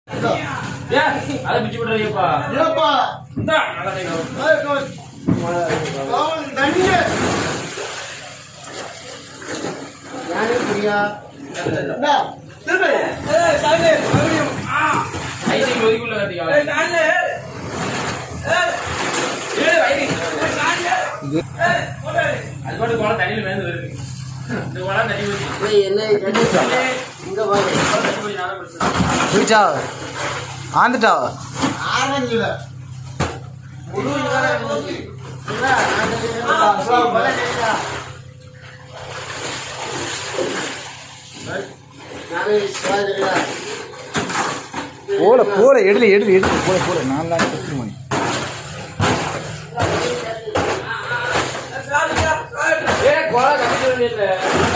ஏன் அதை பிச்சு விடுறியப்பா இல்லப்பா இந்தா நல்லா தைக்கணும் ஏய், கோ- அவனுக்கு தண்ணி யானே புரியா இந்தா, திரும்ப ஐசிங் ஒதுக்குள்ள கத்திக்கா ஏய், வைரி. அது பாட்டு குளம் தண்ணியில மேந்து வருது இந்த குளம் தண்ணி ஊத்தி போய் என்ன கண்டிச்சா இங்க பாரு தண்ணி ஊத்தி நானும் பிரச்சனை போயிச்சா ஆந்துட்டா ஆரஞ்சுல முழு நேரம் இருந்துச்சு. இல்ல, நான் நினைக்கிறேன், பல நேரா. நானே சிவாஜியா. போல போல எடுல எடுல எடுல போல போல நான் தான் கஷ்டம் பண்ணி ஏய் குளம் கட்டிட்டு வேண்டியது